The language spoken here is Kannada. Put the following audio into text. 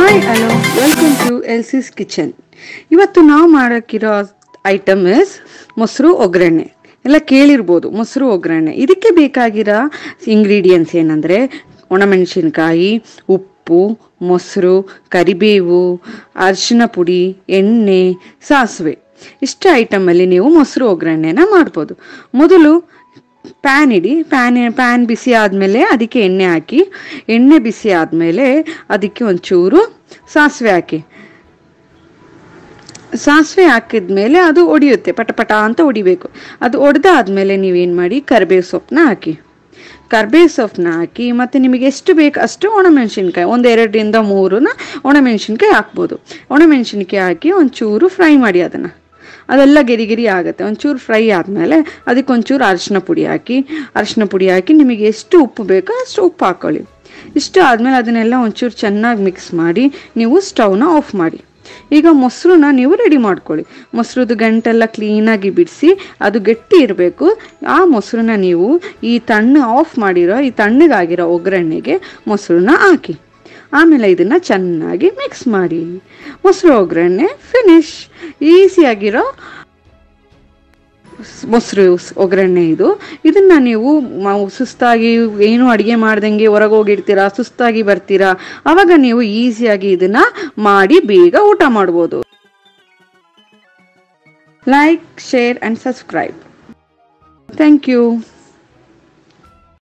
hi hello welcome to Elsie's kitchen ಇವತ್ತು ನಾವು ಮಾಡೋಕ್ಕಿರೋ ಐಟಮ್ ಇಸ್ ಮೊಸರು ಒಗ್ಗರಣೆ ಎಲ್ಲ ಕೇಳಿರ್ಬೋದು ಮೊಸರು ಒಗ್ಗರಣೆ ಇದಕ್ಕೆ ಬೇಕಾಗಿರೋ ಇಂಗ್ರೀಡಿಯೆಂಟ್ಸ್ ಏನಂದರೆ ಒಣಮೆಣಸಿನ್ಕಾಯಿ ಉಪ್ಪು ಮೊಸರು ಕರಿಬೇವು ಅರಿಶಿನ ಪುಡಿ ಎಣ್ಣೆ ಸಾಸಿವೆ ಇಷ್ಟು ಐಟಮಲ್ಲಿ ನೀವು ಮೊಸರು ಒಗ್ಗರಣೆನ ಮಾಡ್ಬೋದು ಮೊದಲು ಪ್ಯಾನ್ ಇಡಿ ಪ್ಯಾನ್ ಪ್ಯಾನ್ ಬಿಸಿ ಆದಮೇಲೆ ಅದಕ್ಕೆ ಎಣ್ಣೆ ಹಾಕಿ ಎಣ್ಣೆ ಬಿಸಿ ಆದಮೇಲೆ ಅದಕ್ಕೆ ಒಂಚೂರು ಸಾಸಿವೆ ಹಾಕಿ ಸಾಸಿವೆ ಹಾಕಿದ್ಮೇಲೆ ಅದು ಒಡಿಯುತ್ತೆ ಪಟ ಪಟ ಅಂತ ಒಡಿಬೇಕು ಅದು ಒಡೆದಾದ್ಮೇಲೆ ನೀವೇನು ಮಾಡಿ ಕರಿಬೇವು ಸೊಪ್ಪನ್ನ ಹಾಕಿ ಕರ್ಬೇವು ಸೊಪ್ಪನ್ನ ಹಾಕಿ ಮತ್ತು ನಿಮಗೆ ಎಷ್ಟು ಬೇಕು ಅಷ್ಟು ಒಣಮೆಣಸಿನ್ಕಾಯಿ ಒಂದು ಎರಡರಿಂದ ಮೂರನ್ನ ಒಣಮೆಣಸಿನ್ಕಾಯಿ ಹಾಕ್ಬೋದು ಒಣಮೆಣಸಿನ್ಕಾಯಿ ಹಾಕಿ ಒಂಚೂರು ಫ್ರೈ ಮಾಡಿ ಅದನ್ನು ಅದೆಲ್ಲ ಗೆರಿ ಗೆರಿ ಆಗುತ್ತೆ ಒಂಚೂರು ಫ್ರೈ ಆದಮೇಲೆ ಅದಕ್ಕೆ ಒಂಚೂರು ಅರಿಶಿನ ಪುಡಿ ಹಾಕಿ ಅರಿಶಿನ ಪುಡಿ ಹಾಕಿ ನಿಮಗೆ ಎಷ್ಟು ಉಪ್ಪು ಬೇಕೋ ಅಷ್ಟು ಉಪ್ಪು ಹಾಕ್ಕೊಳ್ಳಿ ಇಷ್ಟು ಆದಮೇಲೆ ಅದನ್ನೆಲ್ಲ ಒಂಚೂರು ಚೆನ್ನಾಗಿ ಮಿಕ್ಸ್ ಮಾಡಿ ನೀವು ಸ್ಟವ್ನ ಆಫ್ ಮಾಡಿ ಈಗ ಮೊಸರನ್ನ ನೀವು ರೆಡಿ ಮಾಡ್ಕೊಳ್ಳಿ ಮೊಸರುದು ಗಂಟೆಲ್ಲ ಕ್ಲೀನಾಗಿ ಬಿಡಿಸಿ ಅದು ಗಟ್ಟಿ ಇರಬೇಕು ಆ ಮೊಸರನ್ನ ನೀವು ಈ ತಣ್ಣ ಆಫ್ ಮಾಡಿರೋ ಈ ತಣ್ಣಗಾಗಿರೋ ಒಗ್ಗರಣೆಗೆ ಮೊಸರನ್ನ ಹಾಕಿ ಆಮೇಲೆ ಇದನ್ನ ಚೆನ್ನಾಗಿ ಮಿಕ್ಸ್ ಮಾಡಿ ಮೊಸರು ಒಗ್ಗರಣೆ ಫಿನಿಶ್ ಈಸಿಯಾಗಿರೋ ಮೊಸರು ಒಗ್ಗರಣೆ ಇದು ಇದನ್ನ ನೀವು ಮ- ಸುಸ್ತಾಗಿ ಏನು ಅಡುಗೆ ಮಾಡ್ದಂಗೆ ಹೊರಗೆ ಹೋಗಿರ್ತೀರಾ ಸುಸ್ತಾಗಿ ಬರ್ತೀರಾ ಅವಾಗ ನೀವು ಈಸಿಯಾಗಿ ಇದನ್ನ ಮಾಡಿ ಬೇಗ ಊಟ ಮಾಡ್ಬೋದು like share and subscribe thank you